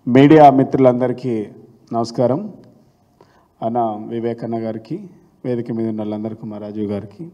media మిత్రులందరికీ నమస్కారం అన్న వివేకన్న గారికి వేదిక మీద ఉన్న వాళ్ళందరికీ మా రాజీవ్ గారికి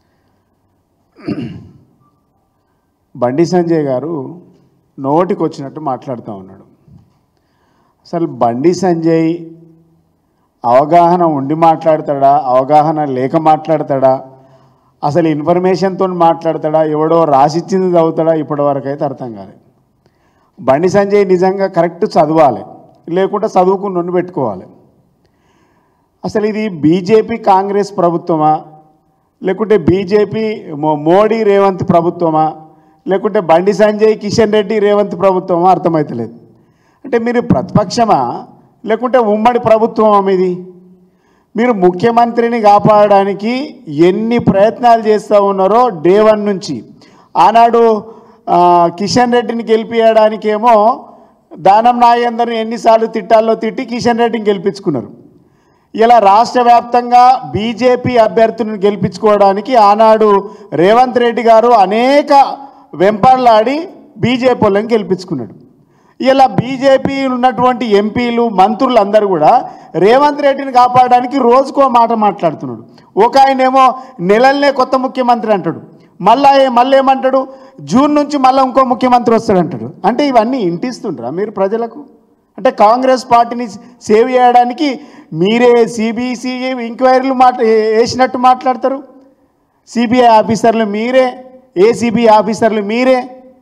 బండి సంజయ్ గారు నోటికి వచ్చినట్టు మాట్లాడుతూ ఉన్నాడు అసలు బండి సంజయ్ అవగాహన ఉండి మాట్లాడతాడా అవగాహన లేక మాట్లాడతాడా అసలు ఇన్ఫర్మేషన్తో మాట్లాడతాడా ఎవడో రాసిచ్చింది చదువుతాడా ఇప్పటివరకు అయితే అర్థం కాలేదు బండి సంజయ్ నిజంగా కరెక్ట్ చదవాలి లేకుంటే చదువుకుని నుండి పెట్టుకోవాలి అసలు ఇది బీజేపీ కాంగ్రెస్ ప్రభుత్వమా లేకుంటే బీజేపీ మో- మోడీ రేవంత్ ప్రభుత్వమా లేకుంటే బండి సంజయ్ కిషన్ రెడ్డి రేవంత్ ప్రభుత్వమా అర్థమవుతలేదు అంటే మీరు ప్రతిపక్షమా లేకుంటే ఉమ్మడి ప్రభుత్వమా మీది మీరు ముఖ్యమంత్రిని కాపాడడానికి ఎన్ని ప్రయత్నాలు చేస్తూ ఉన్నారో డే వన్ నుంచి ఆనాడు ఆ, కిషన్ రెడ్డిని గెలిపించడానికేమో దానం నాగేందర్ని ఎన్నిసార్లు తిట్టాల్లో తిట్టి కిషన్ రెడ్డిని గెలిపించుకున్నారు ఇలా రాష్ట్ర వ్యాప్తంగా బీజేపీ అభ్యర్థులను గెలిపించుకోవడానికి ఆనాడు రేవంత్ రెడ్డి గారు అనేక వెంపర్లాడి బీజేపీ వాళ్ళని గెలిపించుకున్నాడు ఇలా బీజేపీ ఉన్నటువంటి ఎంపీలు మంత్రులు అందరూ కూడా రేవంత్ రెడ్డిని కాపాడడానికి రోజుకో మాట మాట్లాడుతున్నాడు ఒక ఆయనేమో నెలలనే కొత్త ముఖ్యమంత్రి అంటాడు మళ్ళా ఏ- మళ్ళీ ఏమంటాడు జూన్ నుంచి మళ్ళీ ఇంకో ముఖ్యమంత్రి వస్తాడు అంటాడు అంటే ఇవన్నీ ఇంటిస్తుండ్రా మీరు ప్రజలకు అంటే కాంగ్రెస్ పార్టీని సేవ్ చేయడానికి మీరే సిబిసి ఎంక్వైరీలు మాట వేసినట్టు మాట్లాడతారు సిబిఐ ఆఫీసర్లు మీరే ఏసీబీ ఆఫీసర్లు మీరే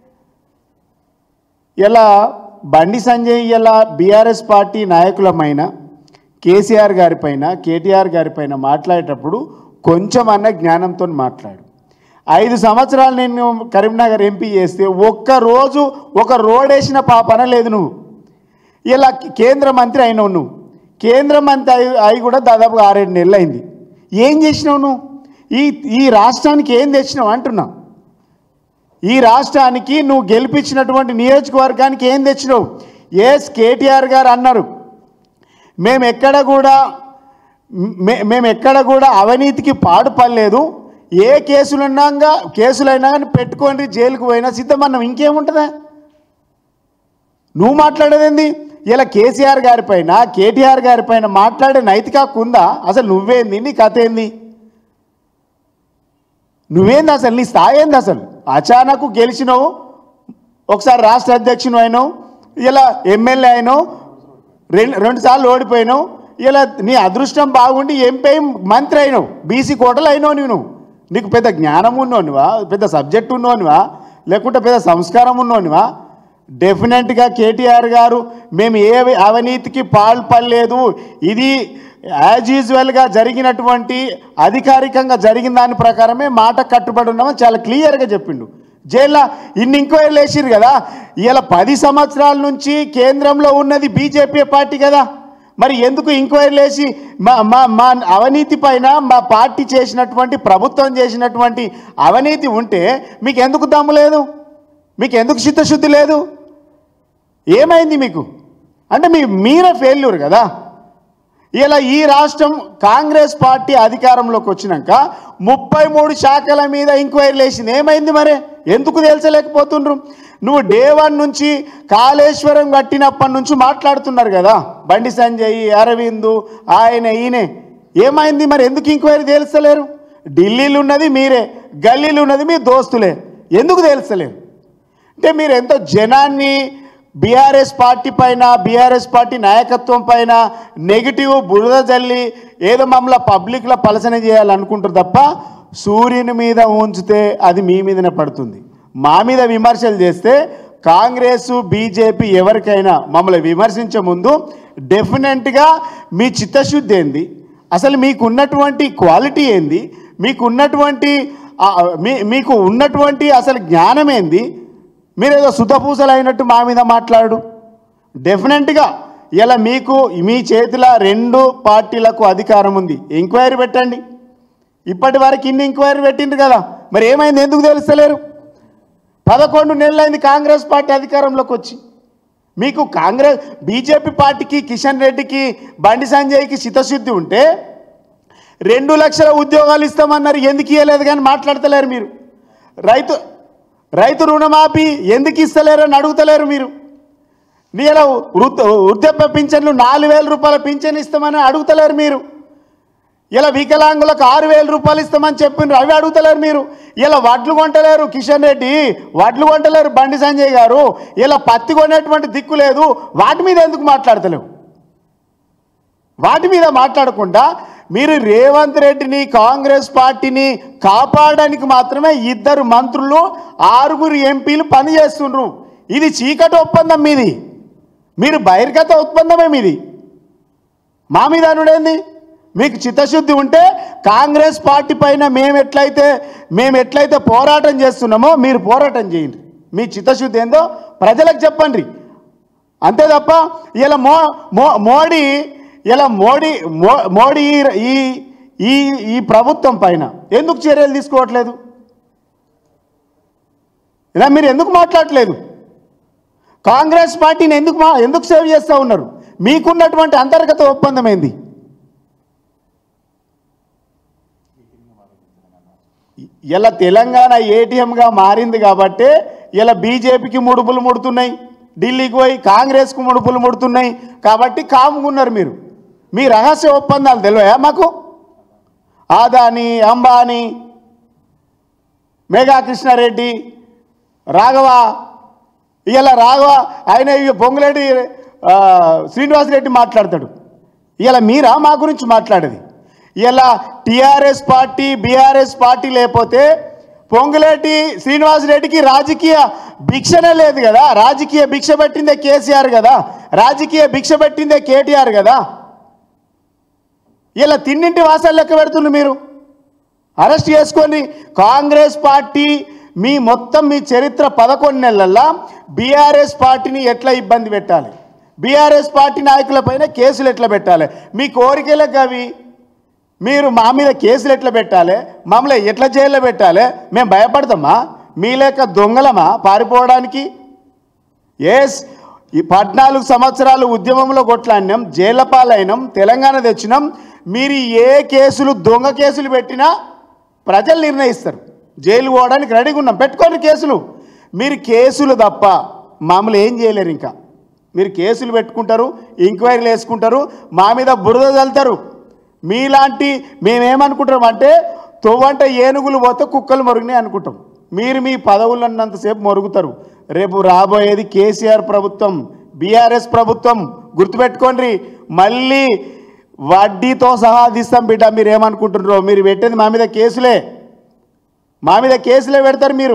ఇలా బండి సంజయ్ ఇలా బీఆర్ఎస్ పార్టీ నాయకులమైన కేసీఆర్ గారిపైన కేటీఆర్ గారిపైన మాట్లాడేటప్పుడు కొంచెం అన్న జ్ఞానంతో మాట్లాడు ఐదు సంవత్సరాలు నేను కరీంనగర్ ఎంపీ చేస్తే ఒక్క రోజు ఒక రోడ్ వేసిన పాపన లేదు నువ్వు ఇలా కేంద్ర మంత్రి అయినావు నువ్వు కేంద్ర మంత్రి అయి అయి కూడా దాదాపు ఆరేడు నెలలు అయింది ఏం చేసినావు నువ్వు ఈ ఈ రాష్ట్రానికి ఏం తెచ్చినావు అంటున్నావు ఈ రాష్ట్రానికి నువ్వు గెలిపించినటువంటి నియోజకవర్గానికి ఏం తెచ్చినావు ఎస్ కేటీఆర్ గారు అన్నారు మేము ఎక్కడ కూడా మే- మేము ఎక్కడ కూడా అవినీతికి పాడుపడలేదు ఏ కేసులున్నాగా కేసులైనా కానీ పెట్టుకొని జైలుకు పోయినా సిద్ధమన్నాం ఇంకేముంటుందా నువ్వు మాట్లాడేదేంది ఇలా కేసీఆర్ గారి పైన కేటీఆర్ గారి పైన మాట్లాడే నైతిక హక్కు ఉందా అసలు నువ్వేంది నీ కథ ఏంది నువ్వేంది అసలు నీ స్థాయి ఏంది అసలు అచానకు గెలిచినావు ఒకసారి రాష్ట్ర అధ్యక్షుడు అయినావు ఇలా ఎమ్మెల్యే అయినావు రెండు రెండు సార్లు ఓడిపోయినావు ఇలా నీ అదృష్టం బాగుండి ఎంపీ మంత్రి అయినావు బీసీ కోటలు అయినావు నువ్వు నువ్వు నీకు పెద్ద జ్ఞానం ఉన్నోనివా పెద్ద సబ్జెక్ట్ ఉన్నోనివా లేకుంటే పెద్ద సంస్కారం ఉన్నోనివా డెఫినెట్గా కేటీఆర్ గారు మేము ఏ అవినీతికి పాల్పడలేదు ఇది యాజ్ యూజువల్గా జరిగినటువంటి అధికారికంగా జరిగిన దాని ప్రకారమే మాట కట్టుబడి ఉన్నామని చాలా క్లియర్గా చెప్పిండు జైల్లో ఇన్ని ఎంక్వైరీలు వేసిరు కదా ఇలా పది సంవత్సరాల నుంచి కేంద్రంలో ఉన్నది బీజేపీ పార్టీ కదా మరి ఎందుకు ఎంక్వైరీలు వేసి మా మా మా అవినీతి పైన మా పార్టీ చేసినటువంటి ప్రభుత్వం చేసినటువంటి అవినీతి ఉంటే మీకు ఎందుకు దమ్ము లేదు మీకు ఎందుకు చిత్తశుద్ధి లేదు ఏమైంది మీకు అంటే మీ మీరే ఫెయిల్యూర్ కదా ఇలా ఈ రాష్ట్రం కాంగ్రెస్ పార్టీ అధికారంలోకి వచ్చినాక ముప్పై మూడు శాఖల మీద ఎంక్వైరీలు వేసింది ఏమైంది మరి ఎందుకు తేల్చలేకపోతుండ్రు నువ్వు డే వన్ నుంచి కాళేశ్వరం కట్టినప్పటి నుంచి మాట్లాడుతున్నారు కదా బండి సంజయ్ అరవింద్ ఆయన ఈయనే ఏమైంది మరి ఎందుకు ఎంక్వైరీ తేల్చలేరు ఢిల్లీలో ఉన్నది మీరే గల్లీలో ఉన్నది మీ దోస్తులే ఎందుకు తేల్చలేరు అంటే మీరు ఎంతో జనాన్ని బీఆర్ఎస్ పార్టీ పైన బీఆర్ఎస్ పార్టీ నాయకత్వం పైన నెగిటివ్ బురద జల్లి ఏదో మమ్మల్ని పబ్లిక్లో పలసన చేయాలనుకుంటారు తప్ప సూర్యుని మీద ఉంచితే అది మీ మీదనే పడుతుంది మా మీద విమర్శలు చేస్తే కాంగ్రెస్ బీజేపీ ఎవరికైనా మమ్మల్ని విమర్శించే ముందు డెఫినెట్గా మీ చిత్తశుద్ధి ఏంది అసలు మీకు ఉన్నటువంటి క్వాలిటీ ఏంది మీకు ఉన్నటువంటి ఆ, మీ మీకు ఉన్నటువంటి అసలు జ్ఞానం ఏంది మీరేదో సుధపూసలు అయినట్టు మా మీద మాట్లాడు డెఫినెట్గా ఇలా మీకు మీ చేతిలో రెండు పార్టీలకు అధికారం ఉంది ఎంక్వైరీ పెట్టండి ఇప్పటి వరకు ఇన్ని ఎంక్వైరీ పెట్టిండ్రు కదా మరి ఏమైంది ఎందుకు తెలుస్తలేరు పదకొండు నెలలైంది కాంగ్రెస్ పార్టీ అధికారంలోకి వచ్చి మీకు కాంగ్రెస్ బీజేపీ పార్టీకి కిషన్ రెడ్డికి బండి సంజయ్కి చిత్తశుద్ధి ఉంటే రెండు లక్షల ఉద్యోగాలు ఇస్తామన్నారు ఎందుకు ఇవ్వలేదు కానీ మాట్లాడతలేరు మీరు రైతు రైతు రుణమాఫీ ఎందుకు ఇస్తలేరు అని అడుగుతలేరు మీరు నీ ఇలా వృద్ధ వృద్ధాప్య పింఛన్లు నాలుగు వేల రూపాయల పింఛన్ ఇస్తామని అడుగుతలేరు మీరు ఇలా వికలాంగులకు ఆరు వేల రూపాయలు ఇస్తామని చెప్పిండ్రు అవి అడుగుతలేరు మీరు ఇలా వడ్లు కొంటలేరు కిషన్ రెడ్డి వడ్లు కొంటలేరు బండి సంజయ్ గారు ఇలా పత్తి కొనేటువంటి దిక్కు లేదు వాటి మీద ఎందుకు మాట్లాడతలేవు వాటి మీద మాట్లాడకుండా మీరు రేవంత్ రెడ్డిని కాంగ్రెస్ పార్టీని కాపాడడానికి మాత్రమే ఇద్దరు మంత్రులు ఆరుగురు ఎంపీలు పనిచేస్తుండ్రు ఇది చీకటి ఒప్పందం మీది మీరు బహిర్గత ఒప్పందమే మీది మా మీద అనుడేంది మీకు చిత్తశుద్ధి ఉంటే కాంగ్రెస్ పార్టీ పైన మేము ఎట్లయితే మేము ఎట్లయితే పోరాటం చేస్తున్నామో మీరు పోరాటం చేయండి మీ చిత్తశుద్ధి ఏందో ప్రజలకు చెప్పండి అంతే తప్ప ఇలా మో మో మోడీ ఇలా మోడీ మో మోడీ ఈ ఈ ఈ ప్రభుత్వం పైన ఎందుకు చర్యలు తీసుకోవట్లేదు ఇలా మీరు ఎందుకు మాట్లాడట్లేదు కాంగ్రెస్ పార్టీని ఎందుకు మా ఎందుకు సేవ్ చేస్తూ ఉన్నారు మీకున్నటువంటి అంతర్గత ఒప్పందం ఏంది ఇలా తెలంగాణ ఏటీఎంగా మారింది కాబట్టి ఇలా బీజేపీకి ముడుపులు ముడుతున్నాయి ఢిల్లీకి పోయి కాంగ్రెస్కు ముడుపులు ముడుతున్నాయి కాబట్టి కాముకున్నారు మీరు మీ రహస్య ఒప్పందాలు తెలివయా మాకు ఆదాని అంబానీ మేఘా కృష్ణారెడ్డి రాఘవ ఇలా రాఘవ ఆయన ఇక పొంగులేటి ఆ, శ్రీనివాసరెడ్డి మాట్లాడతాడు ఇలా మీరా మా గురించి మాట్లాడేది ఇలా టిఆర్ఎస్ పార్టీ బీఆర్ఎస్ పార్టీ లేకపోతే పొంగులేటి శ్రీనివాసరెడ్డికి రాజకీయ భిక్షనే లేదు కదా రాజకీయ భిక్ష పెట్టిందే కేసీఆర్ కదా రాజకీయ భిక్ష పెట్టిందే కేటీఆర్ కదా ఇలా తిన్నింటి వాసాలు లెక్క పెడుతున్నారు మీరు అరెస్ట్ చేసుకొని కాంగ్రెస్ పార్టీ మీ మొత్తం మీ చరిత్ర పదకొండు నెలల్లో బీఆర్ఎస్ పార్టీని ఎట్లా ఇబ్బంది పెట్టాలి బీఆర్ఎస్ పార్టీ నాయకులపైన కేసులు ఎట్లా పెట్టాలి మీ కోరికలకు అవి మీరు మా మీద కేసులు ఎట్లా పెట్టాలి మమ్మల్ని ఎట్లా జైల్లో పెట్టాలి మేము భయపడతామా మీ లేక దొంగలమా పారిపోవడానికి ఎస్ ఈ పద్నాలుగు సంవత్సరాలు ఉద్యమంలో కొట్లాడినాం జైళ్ళ పాలైనాం తెలంగాణ తెచ్చినాం మీరు ఏ కేసులు దొంగ కేసులు పెట్టినా ప్రజలు నిర్ణయిస్తారు జైలు పోవడానికి రెడీగా ఉన్నాం పెట్టుకోండి కేసులు మీరు కేసులు తప్ప మామూలు ఏం చేయలేరు ఇంకా మీరు కేసులు పెట్టుకుంటారు ఎంక్వైరీలు వేసుకుంటారు మా మీద బురద చల్లుతారు మీలాంటి మేమేమనుకుంటాం అంటే తొవ్వంట ఏనుగులు పోతే కుక్కలు మరుగునాయి అనుకుంటాం మీరు మీ పదవులు అన్నంతసేపు మరుగుతారు రేపు రాబోయేది కేసీఆర్ ప్రభుత్వం బీఆర్ఎస్ ప్రభుత్వం గుర్తుపెట్టుకోండి మళ్ళీ వడ్డీతో సహా తీస్తాం బిడ్డ మీరు ఏమనుకుంటున్నారో మీరు పెట్టేది మా మీద కేసులే మా మీద కేసులే పెడతారు మీరు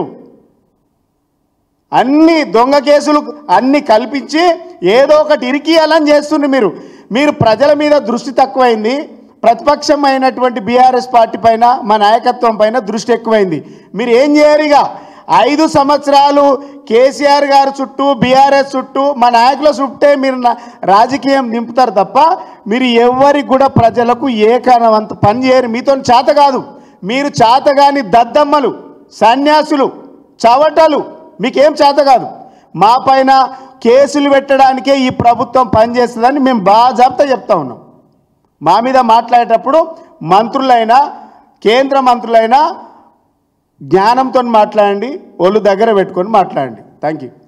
అన్ని దొంగ కేసులు అన్ని కల్పించి ఏదో ఒకటి ఇరికియాలని చేస్తుండ్రు మీరు మీరు ప్రజల మీద దృష్టి తక్కువైంది ప్రతిపక్షం అయినటువంటి బీఆర్ఎస్ పార్టీ పైన మా నాయకత్వం పైన దృష్టి ఎక్కువైంది మీరు ఏం చేయరు ఇక ఐదు సంవత్సరాలు కేసీఆర్ గారి చుట్టూ బీఆర్ఎస్ చుట్టూ మా నాయకుల చుట్టే మీరు నా- రాజకీయం నింపుతారు తప్ప మీరు ఎవరికి కూడా ప్రజలకు ఏకానవంత పని చేయరు మీతో చేత కాదు మీరు చేతగాని దద్దమ్మలు సన్యాసులు చవటలు మీకేం చేత కాదు మా పైన కేసులు పెట్టడానికే ఈ ప్రభుత్వం పనిచేస్తుందని మేము బాగా చెప్తా చెప్తా ఉన్నాం మా మీద మాట్లాడేటప్పుడు మంత్రులైనా కేంద్ర మంత్రులైనా జ్ఞానంతో మాట్లాడండి ఒళ్ళు దగ్గర పెట్టుకొని మాట్లాడండి థ్యాంక్ యూ